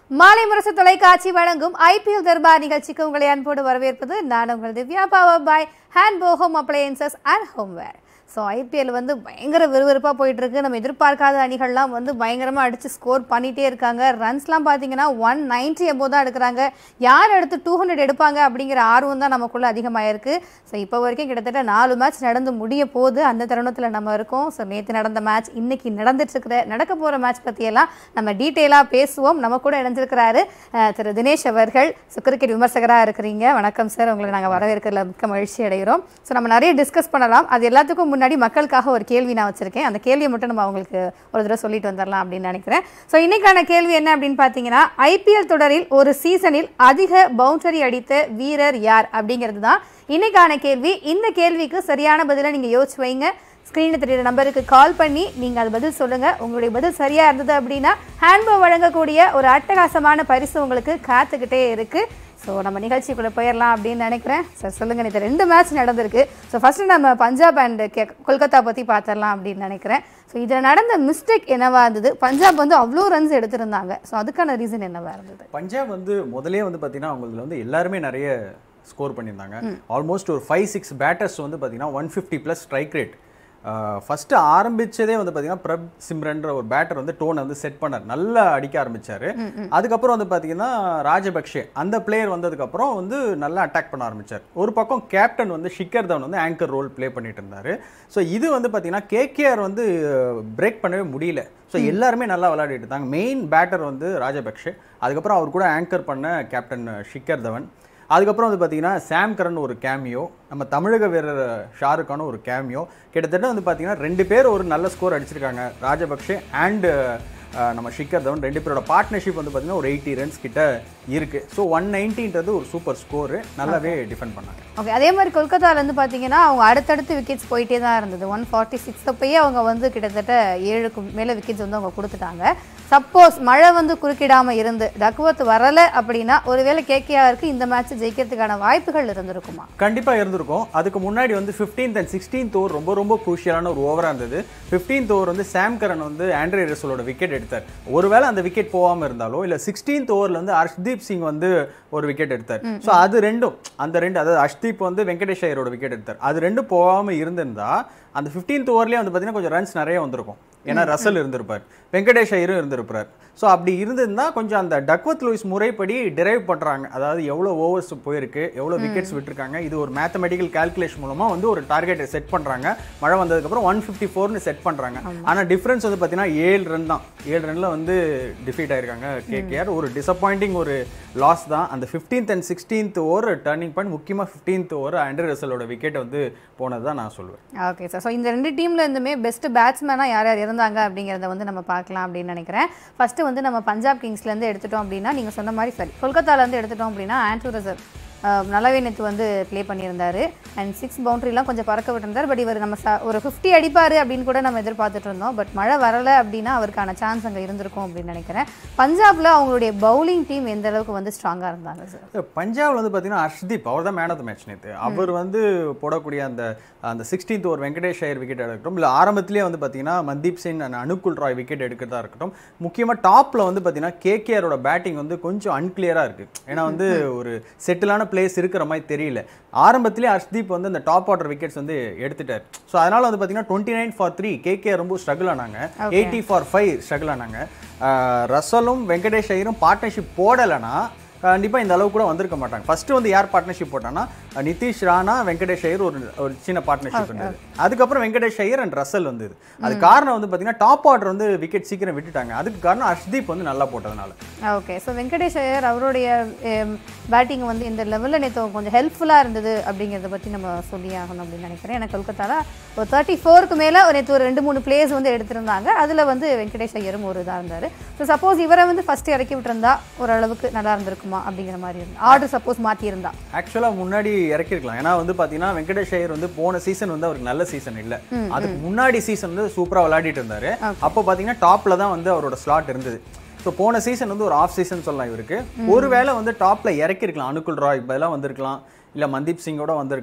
மாலை முரசு தொலைக்காட்சி வழங்கும் ஐபிஎல் தர்பார் நிகழ்ச்சிக்கு உங்களை அன்போடு வரவேற்பது நான் உங்கள் Divya power buy hand home appliances and homeware so IPL வந்து பயங்கர விறுவிறுப்பாக போயிட்டு இருக்கு நம்ம எதிர்பார்க்காத அணிகள்லாம் வந்து பயங்கரமாக அடித்து ஸ்கோர் பண்ணிகிட்டே இருக்காங்க ரன்ஸ்லாம் பார்த்தீங்கன்னா ஒன் நைன்ட்டி எபோ தான் எடுக்கிறாங்க யார் எடுத்து டூ ஹண்ட்ரட் எடுப்பாங்க அப்படிங்கிற ஆர்வம் தான் நமக்குள்ள அதிகமாக இருக்கு ஸோ இப்போ வரைக்கும் கிட்டத்தட்ட நாலு மேட்ச் நடந்து முடிய போகுது அந்த தருணத்தில் நம்ம இருக்கோம் ஸோ நேற்று நடந்த மேட்ச் இன்னைக்கு நடந்துட்டு இருக்கிற நடக்க போகிற மேட்ச் பற்றியெல்லாம் நம்ம டீட்டெயிலாக பேசுவோம் நம்ம கூட இணைஞ்சிருக்கிறாரு அஹ், திரு தினேஷ் அவர்கள் ஸோ கிரிக்கெட் விமர்சகராக இருக்கிறீங்க வணக்கம் சார் உங்களை நாங்கள் வரவேற்கிறதுல மிக்க மகிழ்ச்சி அடைகிறோம் ஸோ நம்ம நிறைய டிஸ்கஸ் பண்ணலாம் அது எல்லாத்துக்கும் முன்னாடி மக்களுக்காக ஒரு கேள்வி நான் வச்சிருக்கேன் அந்த கேள்வியை மட்டும் நம்ம அவங்களுக்கு ஒரு தடவை சொல்லிட்டு வந்துடலாம் அப்படின்னு நினைக்கிறேன் ஸோ இன்னைக்கான கேள்வி என்ன அப்படின்னு பார்த்தீங்கன்னா ஐபிஎல் தொடரில் ஒரு சீசனில் அதிக பவுண்டரி அடித்த வீரர் யார் அப்படிங்கிறது தான் இன்னைக்கான கேள்வி இந்த கேள்விக்கு சரியான பதிலை நீங்கள் யோசிச்சு வைங்க ஸ்க்ரீனில் தெரியுற நம்பருக்கு கால் பண்ணி நீங்கள் அது பதில் சொல்லுங்கள் உங்களுடைய பதில் சரியாக இருந்தது அப்படின்னா ஹேண்ட்போ வழங்கக்கூடிய ஒரு அட்டகாசமான பரிசு உங்களுக்கு காத்துக்கிட்டே இருக்குது ஸோ நம்ம நிகழ்ச்சிக்குள்ளே போயிடலாம் அப்படின்னு நினைக்கிறேன் சார் சொல்லுங்கள் நேற்று ரெண்டு மேட்ச் நடந்திருக்கு ஸோ ஃபஸ்ட்டு நம்ம பஞ்சாப் அண்ட் கே கொல்கத்தா பற்றி பார்த்துடலாம் அப்படின்னு நினைக்கிறேன் ஸோ இதில் நடந்த மிஸ்டேக் என்னவா இருந்தது பஞ்சாப் வந்து அவ்வளோ ரன்ஸ் எடுத்திருந்தாங்க ஸோ அதுக்கான ரீசன் என்னவா இருந்தது பஞ்சாப் வந்து முதலே வந்து பார்த்தீங்கன்னா அவங்களுக்கு வந்து எல்லாருமே நிறைய ஸ்கோர் பண்ணியிருந்தாங்க ஆல்மோஸ்ட் ஒரு ஃபைவ் சிக்ஸ் பேட்டர்ஸ் வந்து பார்த்தீங்கன்னா one fifty plus strike rate first ஆரம்பிச்சதே வந்து பார்த்தீங்கன்னா பிரப் சிம்ரன்ற ஒரு பேட்டர் வந்து டோனை வந்து செட் பண்ணார் நல்லா அடிக்க ஆரம்பிச்சாரு அதுக்கப்புறம் வந்து பார்த்தீங்கன்னா ராஜபக்ஷே அந்த பிளேயர் வந்ததுக்கப்புறம் வந்து நல்லா அட்டாக் பண்ண ஆரம்பிச்சார் ஒரு பக்கம் கேப்டன் வந்து ஷிக்கர் தவன் வந்து ஆங்கர் ரோல் ப்ளே பண்ணிட்டு இருந்தாரு ஸோ இது வந்து பார்த்தீங்கன்னா கேகேஆர் வந்து பிரேக் பண்ணவே முடியல ஸோ எல்லாருமே நல்லா விளையாடிட்டு இருந்தாங்க மெயின் பேட்டர் வந்து ராஜபக்ஷே அதுக்கப்புறம் அவர் கூட ஆங்கர் பண்ண கேப்டன் ஷிக்கர் தவன் அதுக்கப்புறம் வந்து பார்த்தீங்கன்னா சாம் கரன் ஒரு கேமியோ நம்ம தமிழக வீரர் ஷாருக் கானும் ஒரு கேமியோ கிட்டத்தட்ட வந்து பார்த்தீங்கன்னா ரெண்டு பேர் ஒரு நல்ல ஸ்கோர் அடிச்சிருக்காங்க ராஜபக்ஷே அண்டு நம்ம ஷிக்கர் தவன் ரெண்டு பேரோட பார்ட்னர்ஷிப் வந்து பார்த்தீங்கன்னா ஒரு எயிட்டி ரன்ஸ் கிட்ட இருக்கு ஸோ ஒன் நைன்ட்டின்றது ஒரு சூப்பர் ஸ்கோரு நல்லாவே டிஃபெண்ட் பண்ணாங்க ஓகே அதே மாதிரி கொல்கத்தால இருந்து பார்த்தீங்கன்னா அவங்க அடுத்தடுத்து விக்கெட்ஸ் போயிட்டே தான் இருந்தது ஒன் ஃபார்ட்டி சிக்ஸ் அப்பயே அவங்க வந்து கிட்டத்தட்ட ஏழுக்கு மேலே விக்கெட்ஸ் வந்து அவங்க கொடுத்துட்டாங்க சப்போஸ் மழை வந்து குறுக்கிடாம இருந்து டக்வர்த் வரல அப்படின்னா ஒருவேளை கேகேஆருக்கு இந்த மேட்ச் ஜெயிக்கிறதுக்கான வாய்ப்புகள் இருந்திருக்குமா கண்டிப்பாக இருந்திருக்கும் அதுக்கு முன்னாடி வந்து 15th அண்ட் சிக்ஸ்டீன்த் ஓவர் ரொம்ப ரொம்ப குரூஷியலான ஒரு ஓவராக இருந்தது 15th ஓவர் வந்து சாம் கரன் வந்து ஆண்ட்ரே ரசலோட விக்கெட் எடுத்தார் ஒருவேளை அந்த விக்கெட் போகாமல் இருந்தாலோ இல்லை சிக்ஸ்டீன்த் ஓவரில் வந்து ஹர்ஷ்தீப் சிங் வந்து ஒரு விக்கெட் எடுத்தார் ஸோ அது ரெண்டும் அந்த ரெண்டு அதாவது ஹர்ஷ்தீப் வந்து வெங்கடேஷ் ஐயரோட விக்கெட் எடுத்தார் அது ரெண்டும் போகாமல் இருந்திருந்தா அந்த 15th ஓவர்லேயே வந்து பார்த்தீங்கன்னா கொஞ்சம் ரன்ஸ் நிறைய வந்திருக்கும் ஏன்னா ரசல் இருந்திருப்பார் வெங்கடேஷ் ஐயரும் இருந்திருப்பார் ஸோ அப்படி இருந்திருந்தா கொஞ்சம் அந்த டக்வத் லூயிஸ் முறைப்படி டிரைவ் பண்ணுறாங்க அதாவது எவ்வளோ ஓவர்ஸ் போயிருக்கு எவ்வளோ விக்கெட்ஸ் விட்டுருக்காங்க இது ஒரு மேத்தமெட்டிக்கல் கால்குலேஷன் மூலமாக வந்து ஒரு டார்கெட்டை செட் பண்ணுறாங்க மழை வந்ததுக்கப்புறம் ஒன் ஃபிஃப்டி ஃபோர்னு செட் பண்ணுறாங்க ஆனால் டிஃப்ரென்ஸ் வந்து பார்த்தீங்கன்னா ஏழு ரன் தான் ஏழு ரனில் வந்து டிஃபீட் ஆயிருக்காங்க கேகேஆர் ஒரு டிசப்பாயிண்டிங் ஒரு லாஸ் தான் அந்த 15th and sixteenth over turning point முக்கியமாக 15th ஓவர் ஆண்ட்ரே ரசலோட விக்கெட் வந்து போனது தான் நான் சொல்லுவேன் ஓகே சார் ஸோ இந்த ரெண்டு டீம்ல இருந்துமே பெஸ்ட் பேட்ஸ்மேனாக யார் யார் இருந்தாங்க அப்படிங்கிறத வந்து நம்ம பார்க்கலாம் அப்படின்னு நினைக்கிறேன் ஃபர்ஸ்ட் வந்து நம்ம பஞ்சாப் கிங்ஸ்லேருந்து எடுத்துட்டோம் அப்படின்னா நீங்கள் சொன்ன மாதிரி சரி கொல்கத்தாலேருந்து எடுத்துட்டோம் அப்படின்னா ஆண்ட்ரூ ரசல் அஹ், நல்லாவே நேற்று வந்து ப்ளே பண்ணியிருந்தாரு அண்ட் சிக்ஸ் பவுண்டரிலாம் கொஞ்சம் பறக்க விட்டுருந்தார் பட் இவர் நம்ம ச- ஒரு ஃபிஃப்டி அடிப்பார் அப்படின்னு கூட நம்ம எதிர்பார்த்துட்டு இருந்தோம் பட் மழை வரலை அப்படின்னா அவருக்கான சான்ஸ் அங்கே இருந்திருக்கும் அப்படின்னு நினைக்கிறேன் பஞ்சாப்ல அவங்களுடைய பவுலிங் டீம் எந்த அளவுக்கு வந்து ஸ்ட்ராங்காக இருந்தாங்க சார் பஞ்சாப்ல வந்து பார்த்தீங்கன்னா ஹர்ஷ்தீப் அவர் தான் மேன் ஆஃப் த மேட்ச் நேற்று அவர் வந்து போடக்கூடிய அந்த அந்த sixteenth over Venkatesh Iyer wicket எடுக்கட்டும் இல்லை ஆரம்பத்திலேயே வந்து பார்த்தீங்கன்னா மன்தீப் சிங் and அனுகுல் ராய் விக்கெட் எடுக்கிறதா இருக்கட்டும் முக்கியமாக டாப்பில் வந்து பார்த்தீங்கன்னா கேகேஆரோட பேட்டிங் வந்து கொஞ்சம் அன்கிளியராக இருக்குது ஏன்னா வந்து ஒரு செட்டிலான பிளேஸ் இருக்கிற மாதிரி தெரியல ஆரம்பத்திலே ஹர்ஷ்தீப் வந்து அந்த டாப் ஆர்டர் விக்கெட்ஸ் வந்து எடுத்துட்டார் ஸோ அதனால வந்து பார்த்தீங்கன்னா twenty nine for three KKR ரொம்ப ஸ்ட்ரகிள் ஆனாங்க எயிட்டி ஃபார் ஃபைவ் ஸ்ட்ரகிள் ஆனாங்க ஆஹ் ரசலும் வெங்கடேஷ் ஐயரும் பார்ட்னர்ஷிப் போடலைன்னா கண்டிப்பாக இந்த அளவு கூட வந்திருக்க மாட்டாங்க ஃபர்ஸ்ட் வந்து யார் பார்ட்னர்ஷிப் போட்டான்னா அஹ் நிதிஷ் ராணா வெங்கடேஷ் ஐயர் ஒரு ஒரு சின்ன பார்ட்னர்ஷிப் இருந்தது அதுக்கப்புறம் வெங்கடேஷ் ஐயர் அண்ட் ரசல் வந்தது அது காரணம் வந்து பார்த்தீங்கன்னா டாப் ஆர்டர் வந்து விக்கெட் சீக்கிரம் விட்டுட்டாங்க அதுக்கு காரணம் ஹர்ஷ்தீப் வந்து நல்லா போட்டதுனால ஓகே ஸோ வெங்கடேஷ் ஐயர் அவருடைய பேட்டிங் வந்து இந்த லெவலில் நேற்று கொஞ்சம் ஹெல்ப்ஃபுல்லாக இருந்தது அப்படிங்கிறத பற்றி நம்ம சொல்லி ஆகணும் அப்படின்னு நினைக்கிறேன் எனக்கு கொல்கத்தாவில் ஒரு தேர்ட்டி ஃபோருக்கு மேலே நேற்று ஒரு ரெண்டு மூணு பிளேயர்ஸ் வந்து எடுத்திருந்தாங்க அதில் வந்து வெங்கடேஷ் ஐயரும் ஒரு இதாக இருந்தார் ஸோ சப்போஸ் இவரை வந்து ஃபஸ்ட்டு இறக்கி விட்டுருந்தா ஓரளவுக்கு நல்லா இருந்திருக்குமா அப்படிங்கிற மாதிரி இருந்து ஆர்டர் சப்போஸ் மாற்றியிருந்தா ஆக்சுவலாக முன்னாடி இறக்கிருக்கலாம் ஏன்னா வந்து பார்த்தீங்கன்னா வெங்கடேஷ் ஐயர் வந்து போன சீசன் வந்து அவருக்கு நல்ல சீசன் இல்லை அதுக்கு முன்னாடி சீசன் வந்து சூப்பராக விளையாடிட்டு இருந்தாரு அப்போ பார்த்தீங்கன்னா டாப்ல தான் வந்து அவரோட ஸ்லாட் இருந்தது ஸோ போன சீசன் வந்து ஒரு ஆஃப் சீசன் சொல்லலாம் இவருக்கு ஒருவேளை வந்து டாப்ல இறக்கிருக்கலாம் அனுகுல் ராய் பதிலாக வந்திருக்கலாம் இல்லை மன்தீப் சிங்கோட வந்திருக்கலாம்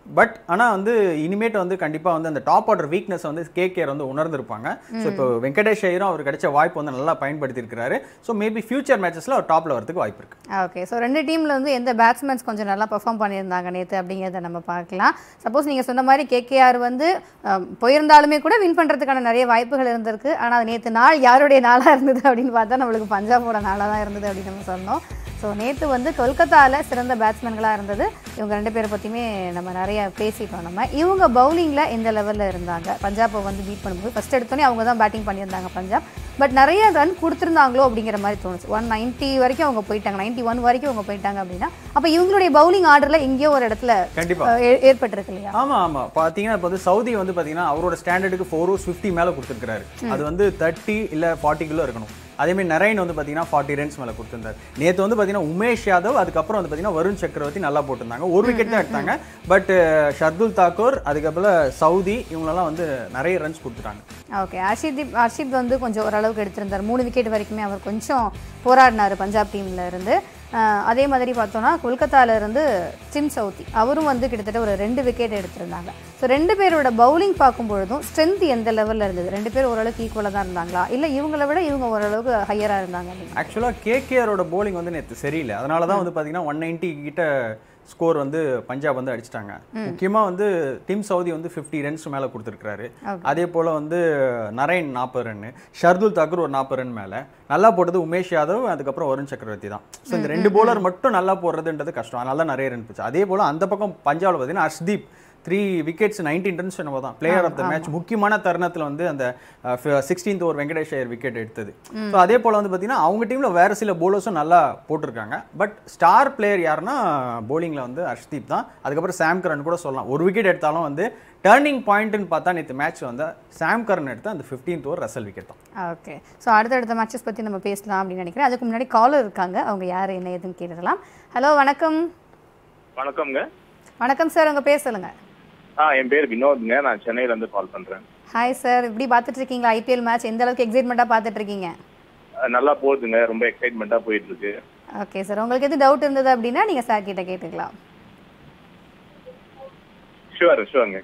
பட் ஆனால் வந்து இனிமேட்டு வந்து கண்டிப்பாக வந்து அந்த டாப் ஆர்டர் வீக்னஸ் வந்து கேகேஆர் வந்து உணர்ந்திருப்பாங்க ஸோ இப்போ வெங்கடேஷ் ஐயரும் அவர் கிடைச்ச வாய்ப்பு வந்து நல்லா பயன்படுத்தியிருக்கிறாரு ஸோ மேபி ஃபியூச்சர் மேட்சஸில் அவர் டாப்பில் வரதுக்கு வாய்ப்பு இருக்கு ஓகே ஸோ ரெண்டு டீமில் வந்து எந்த பேட்ஸ்மேன்ஸ் கொஞ்சம் நல்லா பெர்ஃபார்ம் பண்ணியிருந்தாங்க நேற்று அப்படிங்கிறத நம்ம பார்க்கலாம் சப்போஸ் நீங்கள் சொன்ன மாதிரி கேகேஆர் வந்து அம், போயிருந்தாலுமே கூட வின் பண்ணுறதுக்கான நிறைய வாய்ப்புகள் இருந்திருக்கு ஆனால் நேற்று நாள் யாருடைய நாளாக இருந்தது அப்படின்னு பார்த்தா நம்மளுக்கு பஞ்சாபோட நாளாக தான் இருந்தது அப்படின்னு நம்ம சொன்னோம் ஸோ நேற்று வந்து கொல்கத்தாவில் சிறந்த பேட்ஸ்மேன்களாக இருந்தது இவங்க ரெண்டு பேரை பற்றியுமே நம்ம நிறைய பேசிட்டோம் நம்ம இவங்க பவுலிங்கில் எந்த லெவலில் இருந்தாங்க பஞ்சாபை வந்து பீட் பண்ணும்போது ஃபஸ்ட் எடுத்தோன்னே அவங்க தான் பேட்டிங் பண்ணியிருந்தாங்க பஞ்சாப் பட் நிறைய ரன் கொடுத்துருந்தாங்களோ அப்படிங்கிற மாதிரி தோணுச்சு ஒன் நைன்ட்டி வரைக்கும் அவங்க போயிட்டாங்க நைன்ட்டி ஒன் வரைக்கும் அவங்க போயிட்டாங்க அப்படின்னா அப்போ இவங்களுடைய பவுலிங் ஆர்டரில் எங்கேயோ ஒரு இடத்துல கண்டிப்பா அஹ், ஏ- ஏற்பட்டிருக்கு இல்லையா ஆமா ஆமா பாத்தீங்கன்னா இப்போ வந்து சவுதி வந்து பாத்தீங்கன்னா அவரோட ஸ்டாண்டர்டுக்கு ஃபோர் ஓவர்ஸ் ஃபிஃப்டி மேல கொடுத்துருக்காரு அது வந்து தேர்ட்டி இல்ல ஃபார்ட்டி கிலோ இருக்கணும் அதே மாதிரி நரேன் வந்து பாத்தீங்கன்னா ஃபார்ட்டி ரன்ஸ் மேல கொடுத்திருந்தாரு நேத்து வந்து பாத்தீங்கன்னா உமேஷ் யாதவ் அதுக்கப்புறம் வந்து பாத்தீங்கன்னா வருண் சக்கரவர்த்தி நல்லா போட்டிருந்தாங்க ஒரு விக்கெட் தான் எடுத்தாங்க பட் ஷர்துல் தாக்கூர் அதுக்கப்புறம் சவுதி இவங்களெல்லாம் வந்து நிறைய ரன்ஸ் கொடுத்துட்டாங்க ஓகே ஹர்ஷிதீப் ஹர்ஷித் வந்து கொஞ்சம் ஓரளவுக்கு எடுத்திருந்தார் மூணு விக்கெட் வரைக்குமே அவர் கொஞ்சம் போராடினார் பஞ்சாப் டீம்ல இருந்து அஹ், அதே மாதிரி பார்த்தோன்னா கொல்கத்தால இருந்து டிம் சவுத்தி அவரும் வந்து கிட்டத்தட்ட ஒரு ரெண்டு விக்கெட் எடுத்திருந்தாங்க ஸோ ரெண்டு பேரோட பவுலிங் பார்க்கும் பொழுதும் ஸ்ட்ரென்த் எந்த லெவலில் இருந்தது ரெண்டு பேரும் ஓரளவுக்கு ஈக்குவலாக தான் இருந்தாங்களா இல்லை இவங்களை விட இவங்க ஓரளவுக்கு ஹையராக இருந்தாங்க அப்படின்னு ஆக்சுவலாக கேகேஆரோட bowling வந்து நேற்று சரியில்லை அதனால தான் வந்து பார்த்தீங்கன்னா ஒன் நைன்ட்டி கிட்ட ஸ்கோர் வந்து பஞ்சாப் வந்து அடிச்சிட்டாங்க முக்கியமாக வந்து டீம் சவுதி வந்து ஃபிஃப்டி ரன்ஸ் மேலே கொடுத்துருக்காரு அதே போல் வந்து நரேன் நாற்பது ரன்னு ஷர்துல் தாக்கூர் ஒரு நாற்பது ரன் மேலே நல்லா போட்டது உமேஷ் யாதவ் அதுக்கப்புறம் வருண் சக்கரவர்த்தி தான் ஸோ இந்த ரெண்டு bowler மட்டும் நல்லா போடுறதுன்றது கஷ்டம் அதனால தான் நிறைய ரன் போச்சு அதே போல் அந்த பக்கம் பஞ்சாப்ல பார்த்தீங்கன்னா Harshdeep three wickets nineteen runs என்னவோ தான் பிளேயர் ஆஃப் த மேட்ச் முக்கியமான தருணத்தில் வந்து அந்த sixteenth over Venkatesh Iyer wicket எடுத்தது ஸோ அதே போல் வந்து பார்த்தீங்கன்னா அவங்க டீமில் வேறு சில போலர்ஸும் நல்லா போட்டிருக்காங்க பட் ஸ்டார் பிளேயர் யாருன்னா bowlingல வந்து ஹர்ஷ்தீப் தான் அதுக்கப்புறம் சாம் கரன் கூட சொல்லலாம் ஒரு விக்கெட் எடுத்தாலும் வந்து டேர்னிங் பாயிண்ட்னு பார்த்தா நேற்று மேட்ச் வந்து சாம் கரன் எடுத்த அந்த ஃபிஃப்டீன்த் ஓவர் ரசல் விக்கெட் தான் ஓகே ஸோ அடுத்தடுத்த மேட்சஸ் பற்றி நம்ம பேசலாம் அப்படின்னு நினைக்கிறேன் அதுக்கு முன்னாடி காலர் இருக்காங்க அவங்க யார் என்ன ஏதுன்னு கேட்டுடலாம் ஹலோ வணக்கம் வணக்கம்ங்க வணக்கம் சார் உங்கள் பேர் சொல்லுங்க ஆ என் பேர் வினோத்ங்க நான் சென்னையில இருந்து கால் பண்றேன் ஹாய் சார் இப்படி பார்த்துட்டு இருக்கீங்களா ஐபிஎல் மேட்ச் எந்த அளவுக்கு எக்ஸைட்மெண்ட்டாக பார்த்துட்டு இருக்கீங்க அஹ் நல்லா போகுதுங்க ரொம்ப எக்ஸைட்மெண்ட்டா போயிட்டு இருக்கு ஓகே சார் உங்களுக்கு எது டவுட் இருந்தது அப்படின்னா நீங்கள் சார் கிட்ட கேட்டுக்கலாம் ஷுவர் ஷுவருங்க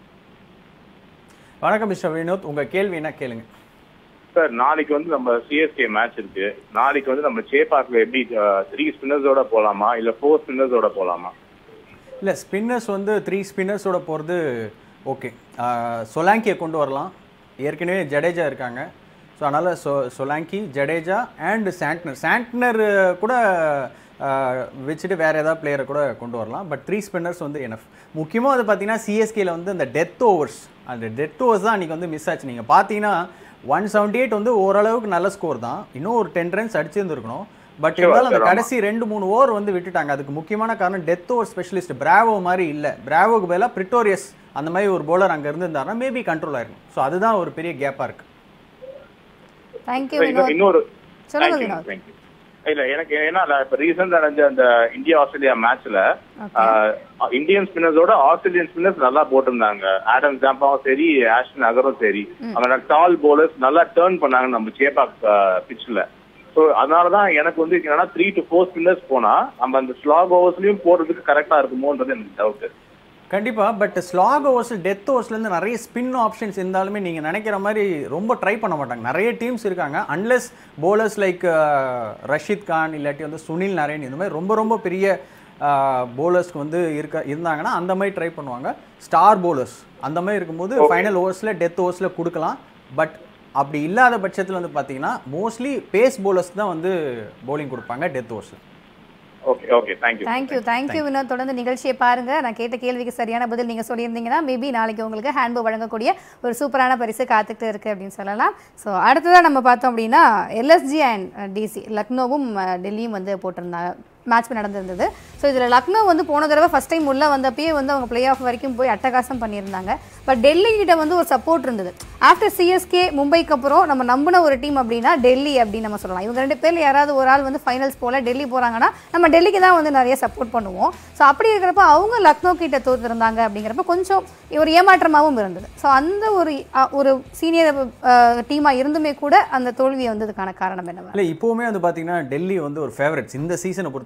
வணக்கம் மிஸ்டர் வினோத் உங்கள் கேள்வி என்ன கேளுங்க சார் நாளைக்கு வந்து நம்ம சிஎஸ்கே மேட்ச் இருக்கு நாளைக்கு வந்து நம்ம சேப்பாக்ல எப்படி த்ரீ ஸ்பின்னர்ஸோட போலாமா இல்ல ஃபோர் ஸ்பின்னர்ஸோட போலாமா இல்லை ஸ்பின்னர்ஸ் வந்து த்ரீ ஸ்பின்னர்ஸோட போகிறது ஓகே சொலாங்கியை கொண்டு வரலாம் ஏற்கனவே ஜடேஜா இருக்காங்க ஸோ அதனால் சொ Solanki Jadeja and Santner Santner கூட ஆஹ், வச்சுட்டு வேறு ஏதாவது பிளேயரை கூட கொண்டு வரலாம் பட் த்ரீ ஸ்பின்னர்ஸ் வந்து எனஃப் முக்கியமாக வந்து பார்த்தீங்கன்னா சிஎஸ்கேல வந்து அந்த டெத் ஓவர்ஸ் அந்த டெத் ஓவர்ஸ் தான் அன்றைக்கி வந்து மிஸ் ஆச்சு நீங்கள் பார்த்தீங்கன்னா ஒன் செவன்ட்டி எயிட் வந்து ஓரளவுக்கு நல்ல ஸ்கோர் தான் இன்னும் ஒரு டென் ரன்ஸ் அடிச்சிருந்துருக்கணும் பட் Sure, இருந்தாலும் அந்த sure, ஆமா. கடைசி ரெண்டு மூணு ஓவர் வந்து விட்டுட்டாங்க அதுக்கு முக்கியமான காரணம் டெத் ஓவர் ஸ்பெஷலிஸ்ட் பிராவோ மாதிரி இல்லை பிராவோக்கு பதிலாக பிரிட்டோரியஸ் அந்த மாதிரி ஒரு bowler அங்கே இருந்திருந்தாருன்னா மேபி கண்ட்ரோல் ஆயிருக்கும் ஸோ அதுதான் ஒரு பெரிய கேப்பாக இருக்கு தேங்க்யூ சார், இன்னொரு- வினோத் இன்னொரு சொல்லுங்க Thank you, Vinod thank you. இல்ல எனக்கு ஏன்னா நான் இப்ப ரீசெண்டா நடந்த அந்த இந்தியா ஆஸ்திரேலியா மேட்ச்ல இந்தியன் ஸ்பின்னர்ஸோட ஆஸ்திரேலியன் ஸ்பின்னர்ஸ் நல்லா போட்டிருந்தாங்க ஆடம் ஜாம்பாவும் சரி ஆஷ்டன் அகரும் சரி அவங்க டால் bowlers நல்லா டேர்ன் பண்ணாங்க நம்ம சேப்பாக் பிச்சில் ஸோ அதனாலதான் எனக்கு வந்து என்னன்னா த்ரீ டு ஃபோர் ஸ்பின்னர்ஸ் போனா நம்ம அந்த ஸ்லாக் ஓவர்ஸ்லயும் போடுறதுக்கு கரெக்டா இருக்குமோன்றது எனக்கு டவுட் கண்டிப்பாக பட் ஸ்லாக் ஓவர்ஸ் டெத் ஓவர்ஸ்லேருந்து நிறைய ஸ்பின் ஆப்ஷன்ஸ் இருந்தாலுமே நீங்கள் நினைக்கிற மாதிரி ரொம்ப ட்ரை பண்ண மாட்டாங்க நிறைய டீம்ஸ் இருக்காங்க unless bowlers like Rashid Khan இல்லாட்டி வந்து சுனில் நரேன் இந்த மாதிரி ரொம்ப ரொம்ப பெரிய போலர்ஸ்க்கு வந்து இருக்க இருந்தாங்கன்னா அந்த மாதிரி ட்ரை பண்ணுவாங்க ஸ்டார் bowlers அந்த மாதிரி இருக்கும்போது ஃபைனல் ஓவர்ஸில் டெத் ஓவர்ஸில் கொடுக்கலாம் பட் அப்படி இல்லாத பட்சத்தில் வந்து பார்த்தீங்கன்னா மோஸ்ட்லி பேஸ் bowlers தான் வந்து bowling கொடுப்பாங்க டெத் ஓவர்ஸில் okay okay thank you thank you thank you Vinod தொடர்ந்து நிகழ்ச்சியை பாருங்க நான் கேட்ட கேள்விக்கு சரியான பதில் நீங்க சொல்லியிருந்தீங்கன்னா மேபி நாளைக்கு உங்களுக்கு ஹேண்ட்போ வழங்கக்கூடிய ஒரு சூப்பரான பரிசு காத்துக்கிட்டு இருக்கு அப்படின்னு சொல்லலாம் ஸோ அடுத்ததாக நம்ம பார்த்தோம் அப்படின்னா எல்எஸ்ஜி அண்ட் டிசி லக்னோவும் அஹ், டெல்லியும் வந்து போட்டிருந்தாங்க மேட்ச் நடந்திருந்தது ஸோ இதில் லக்னோ வந்து போன தடவை ஃபஸ்ட் டைம் உள்ள வந்தப்பயே வந்து அவங்க பிளே ஆஃப் வரைக்கும் போய் அட்டகாசம் பண்ணியிருந்தாங்க பட் டெல்லி கிட்ட வந்து ஒரு சப்போர்ட் இருந்தது ஆஃப்டர் சிஎஸ்கே மும்பைக்கு அப்புறம் நம்ம நம்பின ஒரு டீம் அப்படின்னா டெல்லி அப்படின்னு நம்ம சொல்லலாம் இவங்க ரெண்டு பேர்ல யாராவது ஒரு ஆள் வந்து ஃபைனல்ஸ் போல டெல்லி போறாங்கன்னா நம்ம டெல்லிக்கு தான் வந்து நிறைய சப்போர்ட் பண்ணுவோம் ஸோ அப்படி இருக்கிறப்ப அவங்க லக்னோ கிட்ட தோத்துருந்தாங்க அப்படிங்கிறப்ப கொஞ்சம் ஒரு ஏமாற்றமாகவும் இருந்தது ஸோ அந்த ஒரு அ, ஒரு சீனியர் டீமாக இருந்துமே கூட அந்த தோல்வி வந்ததுக்கான காரணம் என்னவா இல்லை இப்போவுமே வந்து பார்த்தீங்கன்னா டெல்லி வந்து ஒரு ஃபேவரட்ஸ் இந்த சீசனை பொறுத்த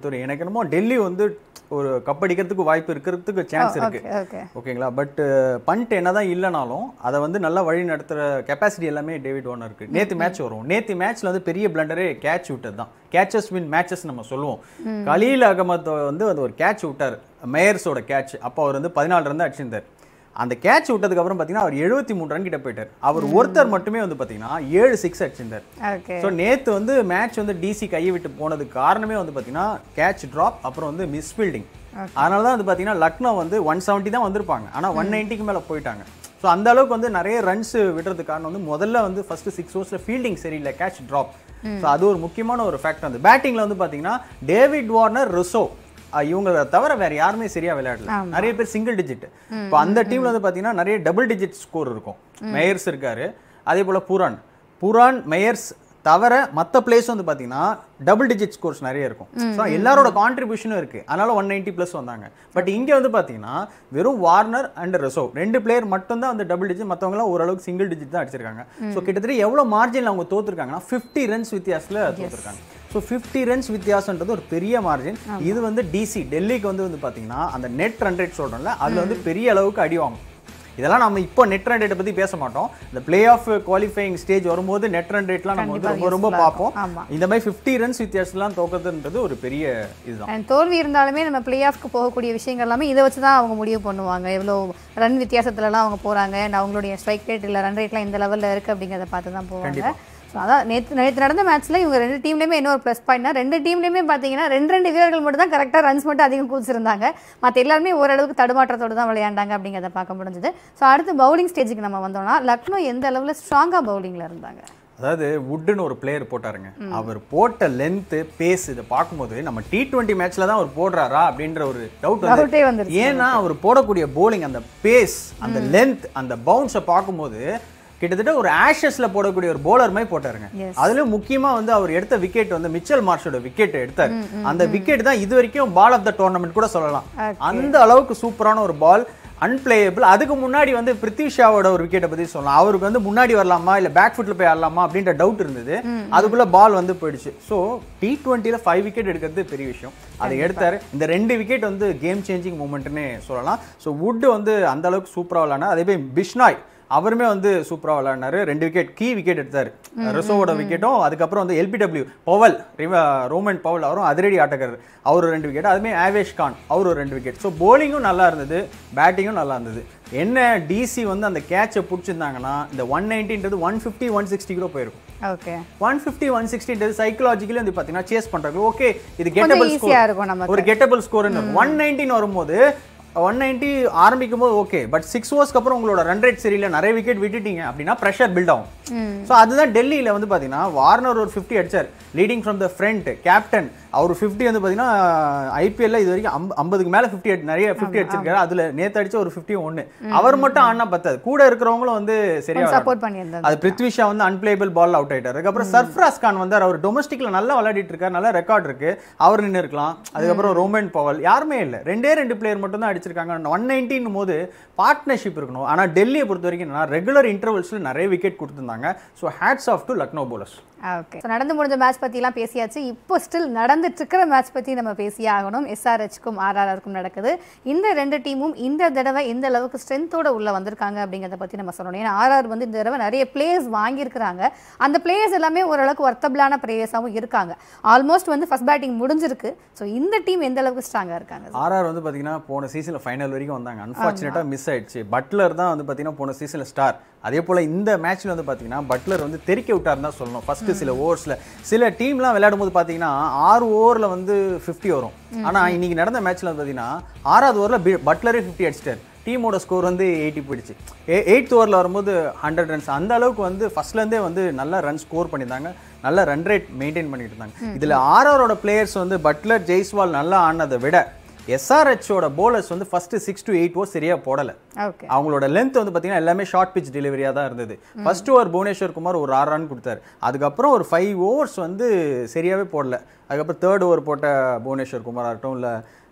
பொறுத்தவரை எனக்கு என்னமோ டெல்லி வந்து ஒரு கப் அடிக்கிறதுக்கு வாய்ப்பு இருக்கிறதுக்கு சான்ஸ் இருக்கு ஓகே ஓகே ஓகேங்களா பட் பண்ட் என்னதான் இல்லைனாலும் அதை வந்து நல்லா வழி நடத்துகிற கெப்பாசிட்டி எல்லாமே டேவிட் வார்னர் இருக்கு நேத்து மேட்ச் வரும் நேத்து மேட்ச்ல வந்து பெரிய பிளண்டரே கேட்ச் விட்டது தான் கேச்சஸ் வின் மேட்சஸ் நம்ம சொல்லுவோம் கலீல் அகமத் வந்து அது ஒரு கேட்ச் விட்டார் மேயர்ஸோட கேட்ச் அப்போ அவர் வந்து பதினாலு ரன் அடிச்சிருந்தார் அந்த கேட்ச் விட்டதுக்கு அப்புறம் பார்த்தீங்கன்னா அவர் எழுபத்தி மூணு ரன் கிட்ட போயிட்டார் அவர் ஒருத்தர் மட்டுமே வந்து பார்த்தீங்கன்னா ஏழு சிக்ஸ் அடிச்சிருந்தார் ஓகே ஸோ நேத்து வந்து மேட்ச் வந்து டிசி கையை விட்டு போனதுக்கு காரணமே வந்து பார்த்தீங்கன்னா கேட்ச் ட்ராப் அப்புறம் வந்து மிஸ் ஃபீல்டிங் அதனால தான் வந்து பார்த்தீங்கன்னா லக்னோ வந்து ஒன் செவன்ட்டி தான் வந்திருப்பாங்க ஆனால் ஒன் நைன்ட்டிக்கு மேலே போயிட்டாங்க ஸோ அந்த அளவுக்கு வந்து நிறைய ரன்ஸ் விடுறதுக்கு காரணம் வந்து முதல்ல வந்து ஃபர்ஸ்ட் சிக்ஸ் ஓவர்ஸில் ஃபீல்டிங் சரியில்லை கேட்ச் ட்ராப் ஸோ அது ஒரு முக்கியமான ஒரு ஃபேக்டர் வந்து பேட்டிங்கில் வந்து பார்த்தீங்கன்னா டேவிட் வார்னர் ரிசோ இவங்களை தவிர வேற யாருமே சரியா விளையாடல நிறைய பேர் சிங்கிள் டிஜிட் இப்போ அந்த டீம்ல வந்து பார்த்தீங்கன்னா நிறைய டபுள் டிஜிட் ஸ்கோர் இருக்கும் மேயர்ஸ் இருக்காரு அதே போல புரான் புரான் மேயர்ஸ் தவிர மற்ற பிளேஸ் வந்து பார்த்தீங்கன்னா டபுள் டிஜிட் ஸ்கோர்ஸ் நிறைய இருக்கும் ஸோ எல்லாரோட கான்ட்ரிபியூஷனும் இருக்கு அதனால ஒன் நைன்ட்டி ப்ளஸ் வந்தாங்க பட் இங்கே வந்து பார்த்தீங்கன்னா வெறும் வார்னர் அண்ட் ரெசோ ரெண்டு பிளேயர் மட்டும் தான் வந்து டபுள் டிஜிட் மற்றவங்களாம் ஓரளவுக்கு சிங்கிள் டிஜிட் தான் அடிச்சிருக்காங்க ஸோ கிட்டத்தட்ட எவ்வளோ மார்ஜினில் அவங்க தோத்துருக்காங்கன்னா ஃபிஃப்டி ரன்ஸ் வித்தியாசத்தில் தோத்துருக்காங்க ஸோ ஃபிஃப்டி ரன்ஸ் வித்தியாசம்ன்றது ஒரு பெரிய மார்ஜின் இது வந்து டிசி டெல்லிக்கு வந்து வந்து பார்த்தீங்கன்னா அந்த நெட் ரன் ரேட் சொல்கிறோம்ல அதில் வந்து பெரிய அளவுக்கு அடி வாங்கும் இதெல்லாம் நம்ம இப்போ நெட் ரன் ரேட்டை பற்றி பேச மாட்டோம் இந்த பிளே ஆஃப் குவாலிஃபைங் ஸ்டேஜ் வரும்போது நெட் ரன் ரேட்லாம் நம்ம வந்து ரொம்ப ரொம்ப பார்ப்போம் ஆமா. இந்த மாதிரி ஃபிஃப்டி ரன்ஸ் வித்தியாசம்லாம் தோக்கிறதுன்றது ஒரு பெரிய இதுதான் அண்ட் தோல்வி இருந்தாலுமே நம்ம பிளே ஆஃப்க்கு போகக்கூடிய விஷயங்கள் எல்லாமே இதை வச்சு தான் அவங்க முடிவு பண்ணுவாங்க எவ்வளோ ரன் வித்தியாசத்துலலாம் அவங்க போகிறாங்க அண்ட் அவங்களுடைய ஸ்ட்ரைக் ரேட் இல்லை ரன் ரேட்லாம் இந்த லெவலில் இருக்குது அப்படிங்கிறத பார்த்து தான் போவாங்க ஸோ அதான் நேற்று நேற்று நடந்த மேட்ச்சில் இவங்க ரெண்டு டீம்லேயுமே இன்னொரு ப்ளஸ் பாயிண்ட்னா ரெண்டு டீம்லேயுமே பார்த்தீங்கன்னா ரெண்டு ரெண்டு வீரர்கள் மட்டும் தான் கரெக்டாக ரன்ஸ் மட்டும் அதிகம் குதிச்சிருந்தாங்க மற்ற எல்லாருமே ஓரளவுக்கு தடுமாற்றத்தோடு தான் விளையாண்டாங்க அப்படிங்கிறத பார்க்க முடிஞ்சது ஸோ அடுத்து பவுலிங் ஸ்டேஜுக்கு நம்ம வந்தோம்னா லக்னோ எந்த அளவில் ஸ்ட்ராங்காக பவுலிங்கில் இருந்தாங்க அதாவது வுட்டுன்னு ஒரு பிளேயர் போட்டாருங்க அவர் போட்ட லென்த்து பேஸ் இதை பார்க்கும்போது நம்ம டி டுவெண்ட்டி மேட்ச்ல தான் அவர் போடுறாரா அப்படின்ற ஒரு டவுட் Doubt ஏ வந்து வந்துருச்சு ஏன்னா அவர் போடக்கூடிய போலிங் அந்த பேஸ் அந்த லென்த் அந்த பவுன்ஸை பார்க்கும்போது கிட்டத்தட்ட ஒரு ஆஷஸ்ல போடக்கூடிய ஒரு போலர் மாதிரி போட்டாருங்க Yes. அதுலயும் முக்கியமா வந்து அவர் எடுத்த விக்கெட் வந்து மிச்சல் மார்ஷோட விக்கெட் எடுத்தார் அந்த விக்கெட் தான் இது வரைக்கும் பால் ஆஃப் த டோர்னமெண்ட் கூட சொல்லலாம் Okay. அந்த அளவுக்கு சூப்பரான ஒரு பால் அன்பிளேயபிள் அதுக்கு முன்னாடி வந்து பிருத்திவி ஷாவோட ஒரு விக்கெட்டை பத்தி சொல்லலாம் அவருக்கு வந்து முன்னாடி வரலாமா இல்ல பேக் ஃபுட்ல போய் ஆடலாமா அப்படின்ற டவுட் இருந்தது அதுக்குள்ள பால் வந்து போயிடுச்சு ஸோ டி டுவெண்ட்டில ஃபைவ் விக்கெட் எடுக்கிறது பெரிய விஷயம் அதை எடுத்தாரு இந்த ரெண்டு விக்கெட் வந்து கேம் சேஞ்சிங் மூமெண்ட்னே சொல்லலாம் ஸோ வுட் வந்து அந்த அளவுக்கு சூப்பரா விளாட்னா அதே போய் பிஷ்னாய் அவருமே வந்து சூப்பரா விளையாடினாரு ரெண்டு விக்கெட் கீ விக்கெட் எடுத்தாரு ரிசோவோட விக்கெட்டும் அதுக்கப்புறம் வந்து எல்பிடபிள்யூ பவல் ரிவ- ரோமன் பவல் அவரும் அதிரடி ஆட்டக்காரர் அவர் ரெண்டு விக்கெட் அதுமே ஆவேஷ் கான் அவர் ஒரு ரெண்டு விக்கெட் ஸோ போலிங்கும் நல்லா இருந்தது பேட்டிங்கும் நல்லா இருந்தது என்ன டிசி வந்து அந்த கேட்சை பிடிச்சிருந்தாங்கன்னா இந்த ஒன் நைன்டின்றது ஒன் ஃபிஃப்டி ஒன் சிக்ஸ்டி கூட போயிருக்கும் ஓகே ஒன் ஃபிஃப்டி ஒன் சிக்ஸ்டின்றது சைக்கலாஜிக்கலி வந்து பார்த்தீங்கன்னா சேஸ் பண்ணுறாங்க ஓகே இது கொஞ்சம் கெட்டபிள் ஈஸியா இருக்கும் நமக்கு ஒரு கெட்டபிள் ஸ்கோர்னு ஒன் நைன்டீன் வரும்போது ஒன் நைன்ட்டி ஆரம்பிக்கும் போது ஓகே பட் சிக்ஸ் ஓவர்ஸ்க்கு அப்புறம் உங்களோட ரன் ரேட் சரியில்லை நிறைய விக்கெட் விட்டுட்டீங்க அப்படின்னா ப்ரெஷர் பில்ட் ஆகும் ஸோ அதுதான் டெல்லியில் வந்து பார்த்தீங்கன்னா வார்னர் ஒரு ஃபிஃப்டி அடிச்சார் leading from the front captain அவர் ஃபிஃப்டி வந்து பார்த்தீங்கன்னா ஐபிஎல்ல இது வரைக்கும் ஐம்ப- ஐம்பதுக்கு மேலே ஃபிஃப்டி நிறைய ஃபிஃப்டி அடிச்சிருக்காரு அதில் நேற்று அடிச்ச ஒரு ஃபிஃப்டி ஒன்று அவர் மட்டும் ஆடினா பத்தாது கூட இருக்கிறவங்களும் வந்து சரியா சப்போர்ட் பண்ணியிருந்தாங்க அது பிருத்வி ஷா வந்து அன்பிளேபிள் பால் அவுட் ஆயிட்டாரு அதுக்கப்புறம் சர்ஃப்ராஸ் கான் வந்தார் அவர் டொமஸ்டிக்ல நல்லா விளையாடிட்டு இருக்காரு நல்ல ரெக்கார்ட் இருக்கு அவர் நின்று இருக்கலாம் அதுக்கப்புறம் ரோமன் பவல் யாருமே இல்லை ரெண்டே ரெண்டு பிளேயர் மட்டும் தான் அடிச்சிருக்காங்க ஒன் நைன்டின் போது பார்ட்னர்ஷிப் இருக்கணும் ஆனா டெல்லியை பொறுத்த வரைக்கும் என்னன்னா ரெகுலர் இன்டர்வல்ஸ்ல நிறைய விக்கெட் கொடுத்துருந்தாங்க so hats off to Lucknow bowlers okay so நடந்து முடிஞ்ச மேட்ச் பற்றிலாம் பேசியாச்சு இப்போ ஸ்டில் நடந்துட்டு இருக்கிற மேட்ச் பற்றி நம்ம பேசியே ஆகணும் எஸ்ஆர்ஹெச்க்கும் ஆர்ஆர்ஆருக்கும் நடக்குது இந்த ரெண்டு டீமும் இந்த தடவை எந்த அளவுக்கு ஸ்ட்ரென்த்தோட உள்ள வந்திருக்காங்க அப்படிங்கிறத பற்றி நம்ம சொல்லணும் ஏன்னா ஆர்ஆர் வந்து இந்த தடவை நிறைய பிளேயர்ஸ் வாங்கியிருக்கிறாங்க அந்த பிளேயர்ஸ் எல்லாமே ஓரளவுக்கு ஒர்த்தபிளான பிளேயர்ஸாகவும் இருக்காங்க ஆல்மோஸ்ட் வந்து ஃபர்ஸ்ட் பேட்டிங் முடிஞ்சிருக்கு ஸோ இந்த டீம் எந்த அளவுக்கு ஸ்ட்ராங்காக இருக்காங்க ஆர்ஆர் வந்து பார்த்தீங்கன்னா போன சீசனில் ஃபைனல் வரைக்கும் வந்தாங்க அன்ஃபார்ச்சுனேட்டாக மிஸ் ஆயிடுச்சு பட்லர் தான் வந்து பார்த்தீங்கன்னா போன சீசனில் ஸ்டார் அதே போல் இந்த மேட்ச்சில் வந்து பார்த்தீங்கன்னா பட்லர் வந்து தெறிக்க விட்டாருன்னு தான் சொல்லணும் ஃபர்ஸ்ட் சில ஓவர்ஸில் சில டீம்லாம் விளையாடும் போது பார்த்தீங்கன்னா ஆறு ஓவரில் வந்து ஃபிஃப்டி வரும் ஆனால் இன்னைக்கு நடந்த மேட்ச்சில் வந்து பார்த்தீங்கன்னா ஆறாவது ஓவரில் பட்லரே ஃபிஃப்டி அடிச்சிட்டார் டீமோட ஸ்கோர் வந்து எயிட்டி போயிடுச்சு எயித் ஓவரில் வரும்போது ஹண்ட்ரட் ரன்ஸ் அந்த அளவுக்கு வந்து ஃபர்ஸ்ட்லேருந்தே வந்து நல்ல ரன் ஸ்கோர் பண்ணியிருந்தாங்க நல்ல ரன் ரேட் மெயின்டைன் பண்ணிட்டு இருந்தாங்க இதில் ஆர்ஆரோட பிளேயர்ஸ் வந்து பட்லர் ஜெய்ஸ்வால் நல்லா ஆனதை விட எஸ்ஆர்ஹெச்சோட போலர்ஸ் வந்து first six to eight over சரியா போடல ஓகே அவங்களோட லென்த் வந்து பார்த்தீங்கன்னா எல்லாமே ஷார்ட் பிச் டெலிவரியாக தான் இருந்தது ஃபர்ஸ்ட் ஓவர் புவனேஸ்வர் குமார் ஒரு ஆறு ரன் கொடுத்தாரு அதுக்கப்புறம் ஒரு ஃபைவ் ஓவர்ஸ் வந்து சரியாவே போடல அதுக்கப்புறம் தேர்ட் ஓவர் போட்ட புவனேஸ்வர் குமார் ஆகட்டும் இல்லை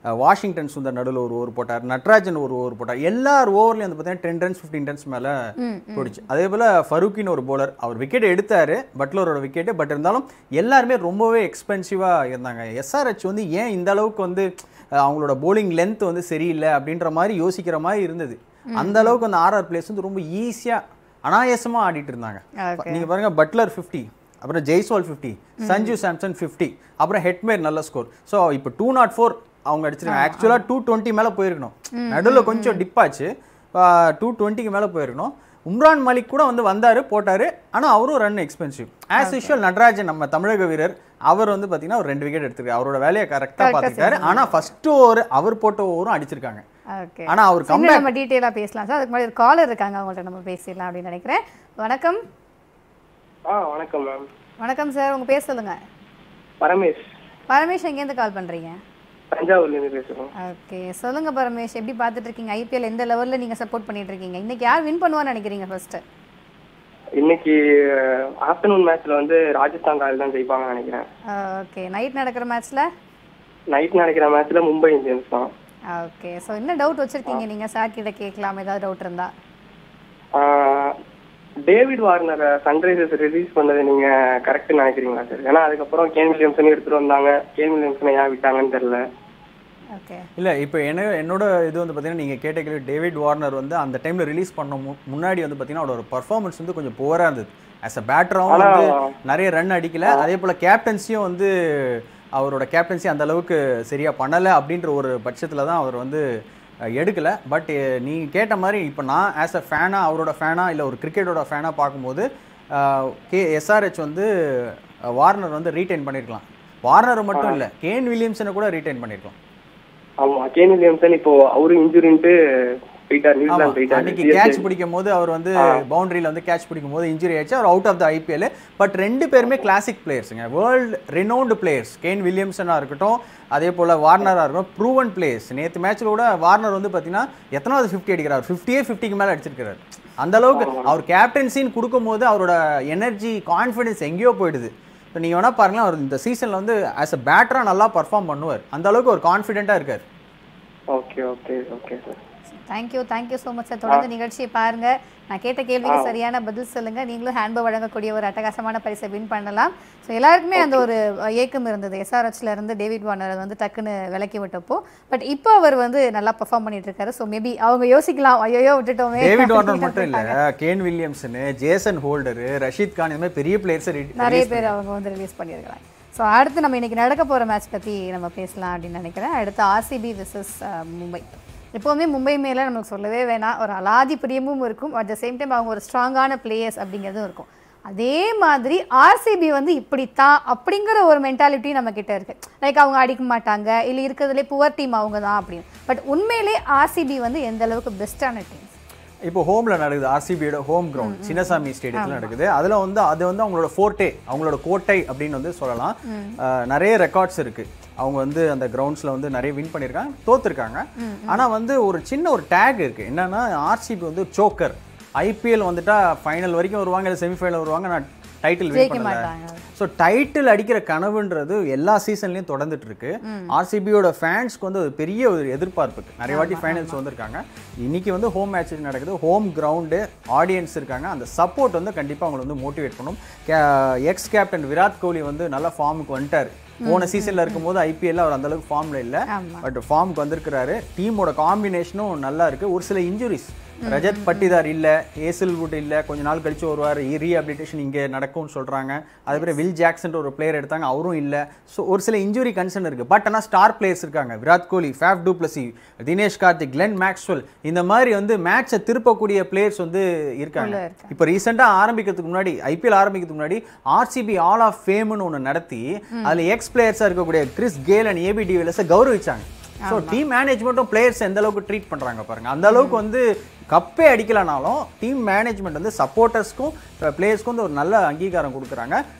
அஹ், வாஷிங்டன் சுந்தர் நடுவில் ஒரு ஓவர் போட்டார் நட்ராஜன் ஒரு ஓவர் போட்டார் எல்லார் ஓவர்லையும் வந்து பார்த்தீங்கன்னா டென் ரன்ஸ் ஃபிஃப்டீன் ரன்ஸ் மேலே போயிடுச்சு அதே போல் ஃபரூக்கின் ஒரு bowler அவர் விக்கெட் எடுத்தார் பட்லரோட விக்கெட்டு பட் இருந்தாலும் எல்லாருமே ரொம்பவே எக்ஸ்பென்சிவாக இருந்தாங்க எஸ்ஆர்ஹெச் வந்து ஏன் இந்த அளவுக்கு வந்து அஹ், அவங்களோட bowling லென்த் வந்து சரியில்லை அப்படின்ற மாதிரி யோசிக்கிற மாதிரி இருந்தது அந்த அளவுக்கு அந்த ஆர்ஆர் பிளேஸ் வந்து ரொம்ப ஈஸியாக அனாயாசமா ஆடிட்டு இருந்தாங்க Okay. நீங்க பாருங்க பட்லர் 50 அப்புறம் ஜெய்ஸ்வால் 50 சஞ்சு சாம்சன் 50 அப்புறம் ஹெட்மேர் நல்ல ஸ்கோர் ஸோ இப்போ டூ நாட் ஃபோர் அவங்க அடிச்சிருக்காங்க ஆக்சுவலாக டூ டுவெண்ட்டி மேலே போயிருக்கணும் நடுவில் கொஞ்சம் டிப் ஆச்சு டூ டுவெண்ட்டிக்கு மேலே போயிருக்கணும் உம்ரான் மாலிக் கூட வந்து வந்தாரு போட்டாரு ஆனா அவரும் run expensive as usual Natarajan நம்ம தமிழக வீரர் அவர் வந்து பாத்தீங்கன்னா ஒரு ரெண்டு விக்கெட் எடுத்திருக்காரு அவரோட வேலையை கரெக்டாக பார்த்துருக்காரு ஆனா ஃபர்ஸ்ட் ஓவர் அவர் போட்ட ஓவரும் அடிச்சிருக்காங்க ஓகே ஆனா அவர் இன்னும் நம்ம டீட்டெயிலாக பேசலாம் சார் அதுக்கு முன்னாடி ஒரு காலர் இருக்காங்க அவங்கள்ட்ட நம்ம பேசிடலாம் அப்படின்னு நினைக்கிறேன் வணக்கம் ஆ வணக்கம் மேம் வணக்கம் சார் உங்க பேர் சொல்லுங்க பரமேஷ் பரமேஷ் எங்கேருந்து கால் பண்றீங்க தஞ்சாவூர்லேருந்து பேசுகிறோம் ஓகே சொல்லுங்க பரமேஷ் எப்படி பார்த்துட்டு இருக்கீங்க ஐபிஎல் எந்த லெவல்ல நீங்க சப்போர்ட் பண்ணிட்டு இருக்கீங்க இன்னைக்கு யார் வின் பண்ணுவான்னு நினைக்கிறீங்க ஃபர்ஸ்ட் இன்னைக்கு ஆஃப்டர்நூன் மேட்ச்ல வந்து ராஜஸ்தான் ராயல் தான் ஜெயிப்பாங்கன்னு நினைக்கிறேன் ஓகே நைட் நடக்கிற மேட்ச்ல நைட் நடக்கிற மேட்ச்ல மும்பை இந்தியன்ஸ் தான் ஓகே ஸோ என்ன டவுட் வச்சிருக்கீங்க நீங்க சார் கிட்ட கேட்கலாம் ஏதாவது டவுட் இருந்தா ஆ, டேவிட் வார்னரை சன்ரைசர்ஸ் ரிலீஸ் பண்ணது நீங்க கரெக்ட்னு நினைக்கிறீங்களா சார் ஏன்னா அதுக்கப்புறம் கேன் வில்லியம்சன் எடுத்துட்டு வந்தாங்க கேன் வில்லியம்சனை ஏன் விட்டாங்கன்னு தெரியல ஓகே இல்ல இப்போ என்ன என்னோட இது வந்து பார்த்தீங்கன்னா நீங்கள் கேட்ட கேள்வி டேவிட் வார்னர் வந்து அந்த டைமில் ரிலீஸ் பண்ண மு- முன்னாடி வந்து பார்த்தீங்கன்னா அவரோட பர்ஃபார்மன்ஸ் வந்து கொஞ்சம் புவராக இருந்தது ஆஸ் அ பேட்டராகவும் ஆனா- வந்து நிறைய ரன் அடிக்கல அதே போல் கேப்டன்சியும் வந்து அவரோட கேப்டன்சி அந்த அளவுக்கு சரியா பண்ணலை அப்படின்ற ஒரு பட்சத்தில் தான் அவர் வந்து அஹ், எடுக்கல பட் நீ கேட்ட மாதிரி இப்போ நான் ஆஸ் அ ஃபேனாக அவரோட ஃபேனாக இல்லை ஒரு கிரிக்கெட்டோட ஃபேனாக பார்க்கும்போது அஹ், கே எஸ்ஆர்ஹெச் வந்து அஹ், வார்னர் வந்து ரீட்டைன் பண்ணியிருக்கலாம் வார்னர் மட்டும் இல்லை கேன் வில்லியம்சனை கூட ரீட்டைன் பண்ணியிருக்கலாம் ஆமா கேன் வில்லியம்சன் இப்போ அவரு இன்ஜுரின்ட்டு போயிட்டார் ஆமா நியூசிலாந்து போயிட்டாரு அன்னைக்கு கேட்ச் பிடிக்கும் போது அவர் வந்து பவுண்டரியில வந்து கேட்ச் பிடிக்கும் போது இன்ஜுரி ஆயிடுச்சு அவர் out of the IPL but ரெண்டு பேருமே கிளாசிக் பிளேயர்ஸுங்க வேர்ல்டு ரெனோல்டு பிளேயர்ஸ் கேன் வில்லியம்சனா இருக்கட்டும் அதே போல வார்னரா இருக்கட்டும் ப்ரூவன் பிளேயர்ஸ் நேத்து மேட்ச்ல கூட வார்னர் வந்து பாத்தீங்கன்னா எத்தனாவது ஃபிஃப்டி அடிக்கிறார் ஃபிஃப்டியே ஃபிஃப்டிக்கு மேல அடிச்சிருக்காரு அந்த அளவுக்கு அவர் கேப்டன்சின்னு கொடுக்கும்போது அவரோட எனர்ஜி கான்ஃபிடன்ஸ் எங்கேயோ போயிடுது இப்போ நீங்கள் வேணா பாருங்களேன் அவர் இந்த சீசனில் வந்து ஆஸ் அ பேட்டராக நல்லா பர்ஃபார்ம் பண்ணுவார் அந்த அளவுக்கு ஒரு கான்ஃபிடென்ட்டாக இருக்கார் okay okay okay sir thank you thank you so much sir தொடர்ந்து நிகழ்ச்சியை பாருங்க நான் கேட்ட கேள்விக்கு சரியான பதில் சொல்லுங்க நீங்களும் ஹேண்ட்போ வழங்கக்கூடிய ஒரு அட்டகாசமான பரிசை வின் பண்ணலாம் ஸோ எல்லாருக்குமே அந்த ஒரு அஹ், ஏக்கம் இருந்தது SRH ல இருந்து டேவிட் வார்னர் வந்து டக்குன்னு விலக்கி விட்டப்போ பட் இப்போ அவர் வந்து நல்லா பெர்ஃபார்ம் பண்ணிட்டு இருக்காரு ஸோ மேபி அவங்க யோசிக்கலாம் ஐயோ விட்டுட்டோமே டேவிட் வார்னர் மட்டும் இல்ல Kane Williamson Jason Holder Rashid Khan இந்த மாதிரி பெரிய பிளேயர்ஸை நிறைய பேர் அவங்க வந்து ரிலீஸ் பண்ணியிருக்கிறாங்க ஸோ அடுத்து நம்ம இன்னைக்கு நடக்க போகிற மேட்ச் பற்றி நம்ம பேசலாம் அப்படின்னு நினைக்கிறேன் அடுத்து ஆர்சிபி விசஸ் மும்பை எப்போவுமே மும்பை மேலே நமக்கு சொல்லவே வேணாம் ஒரு அலாதி பிரியமும் இருக்கும் அட் த சேம் டைம் அவங்க ஒரு ஸ்ட்ராங்கான பிளேயர்ஸ் அப்படிங்கிறதும் இருக்கும் அதே மாதிரி ஆர்சிபி வந்து இப்படித்தான் அப்படிங்கிற ஒரு மென்டாலிட்டி நம்ம கிட்ட இருக்கு லைக் அவங்க அடிக்க மாட்டாங்க இல்லை இருக்கிறதுலே புவர் டீம் அவங்க தான் அப்படின்னு பட் உண்மையிலே ஆர்சிபி வந்து எந்த அளவுக்கு பெஸ்ட்டான டீம் இப்போ ஹோம்ல நடக்குது ஆர்சிபியோட ஹோம் கிரவுண்ட் சின்னசாமி ஸ்டேடியத்தில் நடக்குது அதுல வந்து அது வந்து அவங்களோட ஃபோர்டே அவங்களோட கோட்டை அப்படின்னு வந்து சொல்லலாம் அஹ், நிறைய ரெக்கார்ட்ஸ் இருக்கு அவங்க வந்து அந்த கிரவுண்ட்ஸ்ல வந்து நிறைய வின் பண்ணியிருக்காங்க தோத்துருக்காங்க ஆனா வந்து ஒரு சின்ன ஒரு டேக் இருக்கு என்னன்னா ஆர்சிபி வந்து சோக்கர் ஐபிஎல் வந்துட்டா ஃபைனல் வரைக்கும் வருவாங்க இல்லை செமிஃபைனல் வருவாங்க நான் டைட்டில் வின் ஜெயிக்க பண்ணல மாட்டாங்க ஸோ டைட்டில் அடிக்கிற கனவுன்றது எல்லா சீசன்லயும் தொடர்ந்துட்டு இருக்கு ஆர்சிபியோட ஃபேன்ஸ்க்கு வந்து ஒரு பெரிய ஒரு எதிர்பார்ப்பு இருக்கு நிறைய வாட்டி ஃபைனல்ஸ் வந்திருக்காங்க இன்னைக்கு வந்து ஹோம் மேட்ச் நடக்குது ஹோம் கிரவுண்டு ஆடியன்ஸ் இருக்காங்க அந்த சப்போர்ட் வந்து கண்டிப்பாக அவங்களை வந்து மோட்டிவேட் பண்ணும் எக்ஸ் கேப்டன் விராட் கோலி வந்து நல்ல ஃபார்முக்கு வந்துட்டார் போன சீசன்ல இருக்கும்போது ஐபிஎல்ல அவர் அந்த அளவுக்கு ஃபார்ம்ல இல்ல ஆமா. பட் ஃபார்முக்கு வந்திருக்கிறாரு டீமோட காம்பினேஷனும் நல்லா இருக்கு ஒரு சில இன்ஜுரிஸ் ரஜத் பட்டிதார் இல்ல ஏசில் வுட் இல்ல கொஞ்ச நாள் கழிச்சு வருவார் ரீஹபிலிட்டேஷன் இங்க நடக்கும்னு சொல்றாங்க அதுக்கப்புறம் வில் ஜாக்சன் ஒரு பிளேயர் எடுத்தாங்க அவரும் இல்ல ஸோ ஒரு சில இன்ஜுரி கன்சர்ன் இருக்கு பட் ஆனா ஸ்டார் பிளேயர்ஸ் இருக்காங்க Virat Kohli Faf du Plessis Dinesh Karthik Glenn Maxwell இந்த மாதிரி வந்து மேட்சை திருப்பக்கூடிய பிளேயர்ஸ் வந்து இருக்காங்க இப்போ ரீசெண்டாக ஆரம்பிக்கிறதுக்கு முன்னாடி ஐபிஎல் ஆரம்பிக்கிறதுக்கு முன்னாடி ஆர்சிபி ஆல் ஆஃப் ஃபேம்னு ஒன்று நடத்தி அதில் எக்ஸ் பிளேயர்ஸாக இருக்கக்கூடிய கிறிஸ் கேல் அண்ட் ஏபி டிவிலஸை கௌரவிச்சாங்க ஸோ டீம் மேனேஜ்மெண்ட்டும் பிளேயர்ஸ் எந்த அளவுக்கு ட்ரீட் பண்ணுறாங்க பாருங்க அந்த அளவுக்கு வந்து கப்பே அடிக்கலனாலும் டீம் மேனேஜ்மெண்ட் வந்து சப்போர்ட்டர்ஸ்க்கும் பிளேயர்ஸ்க்கும் வந்து ஒரு நல்ல அங்கீகாரம் கொடுக்குறாங்க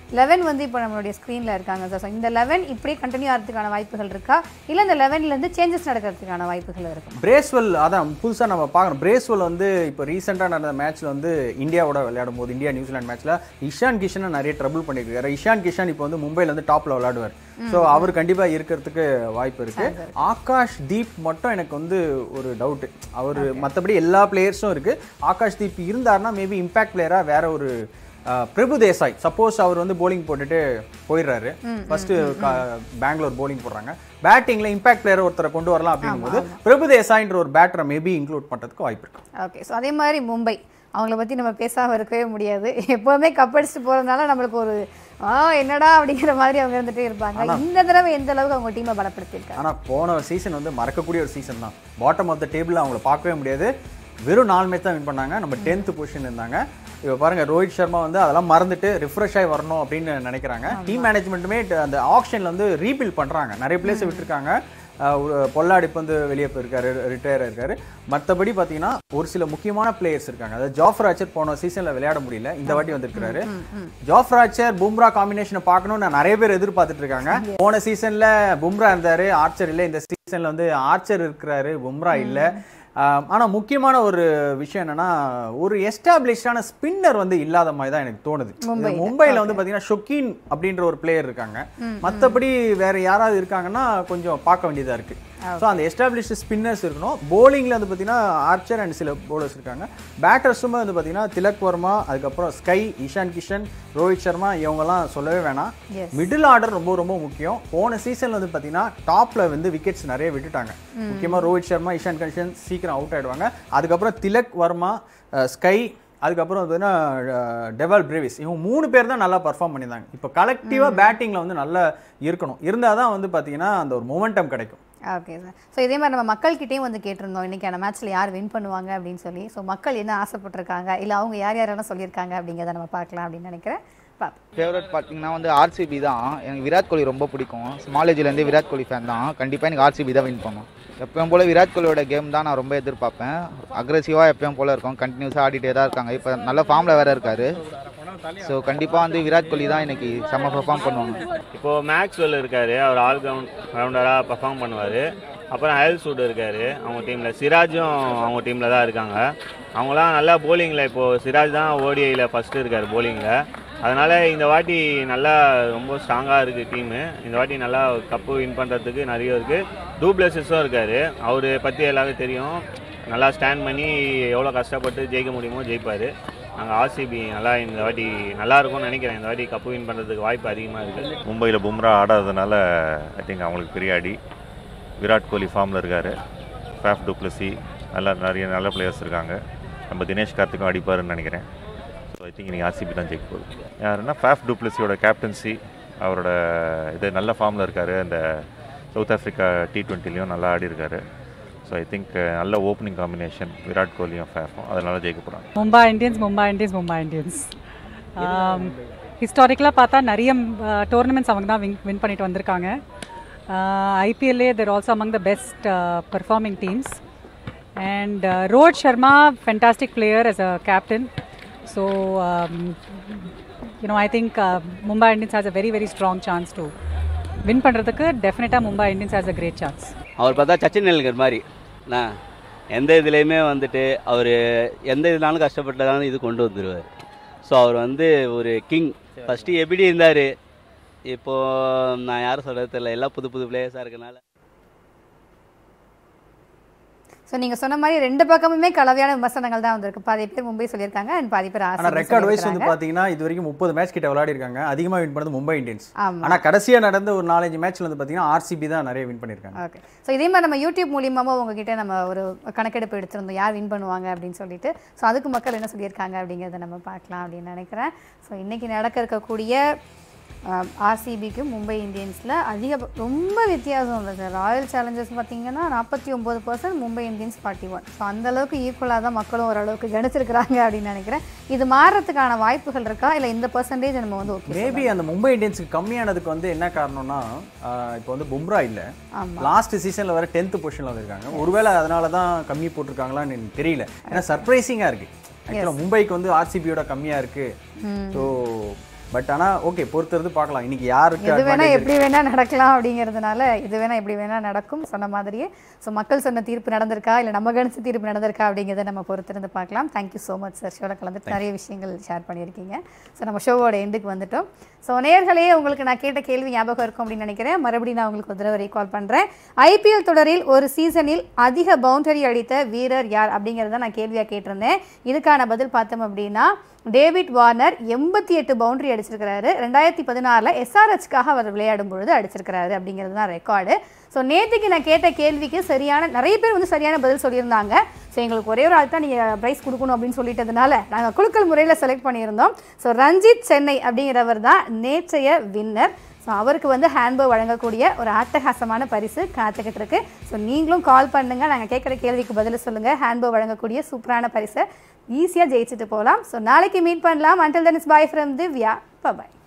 லெவன் வந்து இப்போ நம்மளுடைய ஸ்க்ரீனில் இருக்காங்க சார் ஸோ இந்த லெவன் இப்படியே கண்டினியூ ஆகிறதுக்கான வாய்ப்புகள் இருக்கா இல்லை இந்த லெவன்லேருந்து சேஞ்சஸ் நடக்கிறதுக்கான வாய்ப்புகள் இருக்கும் பிரேஸ்வெல் அதான் புதுசாக நம்ம பார்க்கணும் பிரேஸ்வெல் வந்து இப்போ ரீசெண்டாக நடந்த மேட்ச்சில் வந்து இந்தியாவோட விளையாடும் போது இந்தியா நியூசிலாந்து மேட்ச்சில் இஷான் கிஷனை நிறைய ட்ரபிள் பண்ணியிருக்காரு இஷான் கிஷன் இப்போ வந்து மும்பையில் வந்து டாப்பில் விளையாடுவார் ஸோ அவர் கண்டிப்பாக இருக்கிறதுக்கு வாய்ப்பு இருக்கு ஆகாஷ் தீப் மட்டும் எனக்கு வந்து ஒரு டவுட் அவர் மற்றபடி எல்லா பிளேயர்ஸும் இருக்கு ஆகாஷ் தீப் இருந்தாருன்னா மேபி இம்பாக்ட் பிளேயராக வேற ஒரு அஹ், பிரபு தேசாய் சப்போஸ் அவர் வந்து போலிங் போட்டுட்டு போயிடுறாரு ஃபர்ஸ்ட் பெங்களூர் போலிங் போடுறாங்க பேட்டிங்ல இம்பாக்ட் பிளேயர் ஒருத்தரை கொண்டு வரலாம் அப்படின்னும் போது பிரபு தேசாய்ன்ற ஒரு பேட்டரை மேபி இன்க்ளூட் பண்றதுக்கு வாய்ப்பு இருக்கு ஓகே ஸோ அதே மாதிரி மும்பை அவங்கள பற்றி நம்ம பேசாமல் இருக்கவே முடியாது எப்போவுமே கப்படிச்சுட்டு போகிறதுனால நம்மளுக்கு ஒரு ஆ என்னடா அப்படிங்கிற மாதிரி அவங்க இருந்துகிட்டே இருப்பாங்க இந்த தடவை எந்த அளவுக்கு அவங்க டீமை பலப்படுத்தியிருக்காங்க ஆனா போன சீசன் வந்து மறக்கக்கூடிய ஒரு சீசன் தான் பாட்டம் ஆஃப் த டேபிள் அவங்கள பார்க்கவே முடியாது வெறும் நாலு மேட்ச் தான் வின் பண்ணாங்க நம்ம டென்த் பொசிஷன் இருந்தாங்க இப்போ பாருங்க ரோஹித் சர்மா வந்து அதெல்லாம் மறந்துட்டு ரிஃப்ரெஷ் ஆகி வரணும் அப்படின்னு நினைக்கிறாங்க டீம் மேனேஜ்மெண்ட்டுமே அந்த ஆப்ஷன்ல வந்து ரீபில்ட் பண்றாங்க நிறைய பிளேஸ் விட்டுருக்காங்க அஹ் ஒரு பொல்லாடி இப்போ வந்து வெளியே போயிருக்காரு ரிட்டையர் ஆயிருக்காரு மற்றபடி பார்த்தீங்கன்னா ஒரு சில முக்கியமான பிளேயர்ஸ் இருக்காங்க அதாவது ஜாஃப் ராச்சர் போன சீசன்ல விளையாட முடியல இந்த வாட்டி வந்திருக்காரு ஜாஃப் ராச்சர் பும்ரா காம்பினேஷனை பார்க்கணும்னு நிறைய பேர் எதிர்பார்த்துட்டு இருக்காங்க போன சீசன்ல பும்ரா இருந்தாரு ஆர்ச்சர் இல்லை இந்த சீசன்ல வந்து ஆர்ச்சர் இருக்கிறாரு பும்ரா இல்ல ஆம், ஆனா முக்கியமான ஒரு விஷயம் என்னன்னா ஒரு எஸ்டாப்ளிஷ்டான ஸ்பின்னர் வந்து இல்லாத மாதிரி தான் எனக்கு தோணுது இந்த மும்பைல வந்து பாத்தீங்கன்னா ஷொக்கீன் அப்படின்ற ஒரு பிளேயர் இருக்காங்க மத்தபடி வேற யாராவது இருக்காங்கன்னா கொஞ்சம் பார்க்க வேண்டியதா இருக்கு ஸோ அந்த எஸ்டாப்ளிஷ்டு ஸ்பின்னர்ஸ் இருக்கணும் போலிங்ல வந்து பாத்தீங்கன்னா ஆர்ச்சர் அண்ட் சில bowlers இருக்காங்க பேட்டர்ஸுமே வந்து பாத்தீங்கன்னா திலக் வர்மா அதுக்கப்புறம் ஸ்கை இஷான் கிஷன் ரோஹித் சர்மா இவங்கெல்லாம் சொல்லவே வேணாம் Yes. மிடில் ஆர்டர் ரொம்ப ரொம்ப முக்கியம் போன சீசன்ல வந்து பாத்தீங்கன்னா டாப்ல வந்து விக்கெட்ஸ் நிறைய விட்டுட்டாங்க முக்கியமா ரோஹித் சர்மா இஷான் கிஷன் சீக்கிரம் அவுட் ஆயிடுவாங்க அதுக்கப்புறம் திலக் வர்மா அஹ், ஸ்கை அதுக்கப்புறம் வந்து பார்த்தீங்கன்னா டெவல் பிரேவிஸ் இவங்க மூணு பேர் தான் நல்லா பர்ஃபார்ம் பண்ணியிருந்தாங்க இப்போ கலெக்டிவாக பேட்டிங்கில் வந்து நல்லா இருக்கணும் இருந்தால் தான் வந்து பார்த்தீங்கன்னா அந்த ஒரு மொமெண்டம் கிடைக்கும் ஓகே சார் ஸோ இதே மாதிரி நம்ம மக்கள்கிட்டயும் வந்து கேட்டிருந்தோம் இன்னைக்கான மேட்ச்சில் யார் வின் பண்ணுவாங்க அப்படின்னு சொல்லி ஸோ மக்கள் என்ன ஆசைப்பட்டிருக்காங்க இல்லை அவங்க யார் யாரெல்லாம் சொல்லியிருக்காங்க அப்படிங்கிறத நம்ம பார்க்கலாம் அப்படின்னு நினைக்கிறேன் பார்ப்போம் ஃபேவரட் பார்த்தீங்கன்னா வந்து ஆர்சிபி தான் எனக்கு விராட் கோலி ரொம்ப பிடிக்கும் ஸ்மால் ஏஜ்லேருந்து விராட் கோலி ஃபேன் தான் கண்டிப்பாக எனக்கு ஆர்சிபி தான் வின் பண்ணும் எப்பயும் போல் விராட் கோலியோட கேம் தான் நான் ரொம்ப எதிர்பார்ப்பேன் அக்ரெசிவாக எப்பயும் போல் இருக்கும் கண்டினியூஸாக ஆடிட்டே தான் இருக்காங்க இப்போ நல்ல ஃபார்மில் வேறு இருக்காரு ஸோ கண்டிப்பாக வந்து விராட் கோலி தான் இன்னைக்கு செம்ம பெர்ஃபார்ம் பண்ணுவாங்க இப்போ மேக்ஸ்வெல் இருக்காரு அவர் ஆல் கிரவுண்ட் ரவுண்டராக பர்ஃபார்ம் பண்ணுவார் அப்புறம் ஹெல்சூட் இருக்காரு அவங்க டீமில் சிராஜும் அவங்க டீமில் தான் இருக்காங்க அவங்களாம் நல்லா போலிங்கில் இப்போது சிராஜ் தான் ஓடிஐயில் ஃபஸ்ட்டு இருக்கார் போலிங்கில் அதனால் இந்த வாட்டி நல்லா ரொம்ப ஸ்ட்ராங்காக இருக்குது டீமு இந்த வாட்டி நல்லா கப்பு வின் பண்ணுறதுக்கு நிறைய இருக்குது டூப்ளஸஸும் இருக்கார் அவர் பற்றி எல்லாருக்கும் தெரியும் நல்லா ஸ்டாண்ட் பண்ணி எவ்வளோ கஷ்டப்பட்டு ஜெயிக்க முடியுமோ ஜெயிப்பார் நாங்கள் ஆர்சிபி நல்லா இந்த வாட்டி நல்லா இருக்கும்னு நினைக்கிறேன் இந்த வாட்டி கப்பு வின் பண்ணுறதுக்கு வாய்ப்பு அதிகமாக இருக்குது மும்பையில் பும்ரா ஆடாததுனால ஐ திங்க் அவங்களுக்கு பெரிய அடி விராட் கோலி ஃபார்மில் இருக்கார் ஃபேஃப் டுப்ளசி நல்லா நிறைய நல்ல பிளேயர்ஸ் இருக்காங்க நம்ம தினேஷ் கார்த்திக்கும் அடிப்பாருன்னு நினைக்கிறேன் ஸோ ஐ திங்க் நீங்கள் ஆர்சிபி தான் ஜெயிக்க போகுது யாருன்னா ஃபேஃப் டுப்ளசியோட கேப்டன்சி அவரோட இது நல்ல ஃபார்மில் இருக்கார் அந்த சவுத் ஆஃப்ரிக்கா டி ட்வெண்ட்டிலையும் நல்லா ஆடி இருக்காரு ஸோ ஐ திங்க் நல்ல ஓப்பனிங் காம்பினேஷன் விராட் கோலியும் ஃபேஃபும் அதனால ஜெயிக்க போகிறாங்க Mumbai Indians Mumbai Indians Mumbai Indians ஹிஸ்டாரிக்கலாக பார்த்தா நிறைய டோர்னமெண்ட்ஸ் அவங்க தான் வின் வின் பண்ணிட்டு வந்திருக்காங்க ஐபிஎல்லே there also among the best performing teams and Rohit Sharma fantastic player as a captain so you know I think Mumbai Indians has a very very strong chance to win பண்ணுறதுக்கு டெஃபினட்டாக Mumbai Indians has a great chance அவர் பார்த்தா சச்சின் டெண்டுல்கர் மாதிரி என்ன எந்த இதுலேயுமே வந்துட்டு அவர் எந்த இதுனாலும் கஷ்டப்பட்டதாலும் இது கொண்டு வந்துடுவார் ஸோ அவர் வந்து ஒரு கிங் ஃபஸ்ட்டு எப்படி இருந்தார் இப்போது நான் யாரும் சொல்கிறது தெரியல எல்லாம் புது புது பிளேயர்ஸாக இருக்கனால ஸோ நீங்கள் சொன்ன மாதிரி ரெண்டு பக்கமுமே கலவையான விமர்சனங்கள் தான் வந்திருக்கு பாதி பேர் மும்பை சொல்லியிருக்காங்க அண்ட் பாதி பேர் ஆனா ஆர்சிபி ரெக்கார்ட் வைஸ் வந்து சொல்லியிருக்காங்க. பாத்தீங்கன்னா இது வரைக்கும் முப்பது மேட்ச் கிட்ட விளையாடி இருக்காங்க அதிகமா வின் பண்ணது மும்பை இந்தியன்ஸ் ஆமா. ஆனா கடைசியா நடந்த ஒரு நாலஞ்சு மேட்ச்ல வந்து பாத்தீங்கன்னா ஆர்சிபி தான் நிறைய வின் பண்ணிருக்காங்க ஓகே ஸோ இதே மாதிரி நம்ம யூடியூப் மூலியமாகவும் உங்ககிட்ட நம்ம ஒரு கணக்கெடுப்பு எடுத்திருந்தோம் யார் வின் பண்ணுவாங்க அப்படின்னு சொல்லிட்டு ஸோ அதுக்கு மக்கள் என்ன சொல்லியிருக்காங்க அப்படிங்கிறத நம்ம பார்க்கலாம் அப்படின்னு நினைக்கிறேன் ஸோ இன்னைக்கு நடக்க இருக்கக்கூடிய ஆர்சிபிக்கும் மும்பை இந்தியன்ஸில் அதிக ரொம்ப வித்தியாசம் இல்லை சார் ராயல் சேலஞ்சர்ஸ் பார்த்தீங்கன்னா நாற்பத்தி ஒம்பது percent Mumbai Indians forty one so அந்தளவுக்கு ஈக்குவலாக தான் மக்களும் ஓரளவுக்கு கணிச்சிருக்கிறாங்க அப்படின்னு நினைக்கிறேன் இது மாறுறதுக்கான வாய்ப்புகள் இருக்கா இல்லை இந்த பர்சன்டேஜ் நம்ம வந்து ஓகே மேபி அந்த மும்பை இந்தியன்ஸுக்கு கம்மியானதுக்கு வந்து என்ன காரணம்னா ஆஹ் இப்போ வந்து பும்ரா இல்ல ஆமா. லாஸ்ட் சீசன்ல வர டென்த் பொசிஷன்ல வந்திருக்காங்க ஒருவேளை அதனால தான் கம்மி போட்டிருக்காங்களான்னு எனக்கு தெரியல ஏன்னா சர்ப்ரைசிங்கா இருக்கு ஆக்சுவலாக மும்பைக்கு வந்து ஆர்சிபியோட கம்மியா இருக்கு ஸோ பட் ஆனால் ஓகே பொறுத்திருந்து பார்க்கலாம் இன்னைக்கு யாருக்கு எது வேணா advantage எப்படி வேணா நடக்கலாம் அப்படிங்கிறதுனால இது வேணா எப்படி வேணா நடக்கும் சொன்ன மாதிரியே ஸோ மக்கள் சொன்ன தீர்ப்பு நடந்திருக்கா இல்லை நம்ம கணிச்ச தீர்ப்பு நடந்திருக்கா அப்படிங்கிறத நம்ம பொறுத்திருந்து பார்க்கலாம் தேங்க்யூ ஸோ மச் சார் ஷோவில் கலந்துட்டு நிறைய விஷயங்கள் ஷேர் பண்ணியிருக்கீங்க ஸோ நம்ம ஷோவோட எண்டுக்கு வந்துட்டோம் ஸோ நேர்களே உங்களுக்கு நான் கேட்ட கேள்வி ஞாபகம் இருக்கும் அப்படின்னு நினைக்கிறேன் மறுபடியும் நான் உங்களுக்கு ஒரு தடவை ரீகால் பண்ணுறேன் ஐபிஎல் தொடரில் ஒரு சீசனில் அதிக பவுண்டரி அடித்த வீரர் யார் அப்படிங்கிறத நான் கேள்வியாக கேட்டிருந்தேன் இதுக்கான பதில் பார்த்தோம் அப்படின்னா டேவிட் வார்னர் எண்பத்தி எட்டு பவுண்டரி அடிச்சிருக்கிறாரு ரெண்டாயிரத்தி பதினாறில் எஸ்ஆர்ஹெச்காக அவர் விளையாடும் பொழுது அடிச்சிருக்கிறாரு அப்படிங்கிறது தான் ரெக்கார்டு ஸோ நேற்றுக்கு நான் கேட்ட கேள்விக்கு சரியான நிறைய பேர் வந்து சரியான பதில் சொல்லியிருந்தாங்க ஸோ எங்களுக்கு ஒரே ஒரு ஆள் தான் நீங்கள் ப்ரைஸ் கொடுக்கணும் அப்படின்னு சொல்லிட்டதுனால நாங்கள் குழுக்கள் முறையில் செலக்ட் பண்ணியிருந்தோம் ஸோ ரஞ்சித் சென்னை அப்படிங்கிறவர் தான் நேற்றைய வின்னர் ஸோ அவருக்கு வந்து ஹேண்ட்போ வழங்கக்கூடிய ஒரு அட்டகாசமான பரிசு காத்துக்கிட்டு இருக்கு ஸோ நீங்களும் கால் பண்ணுங்க நாங்கள் கேட்குற கேள்விக்கு பதில் சொல்லுங்கள் ஹேண்ட்போ வழங்கக்கூடிய சூப்பரான பரிசை ஈஸியாக ஜெயிச்சுட்டு போகலாம் ஸோ நாளைக்கு மீட் பண்ணலாம் அண்டல் தனிஸ் பாய் ஃப்ரம் திவ்யா பாய்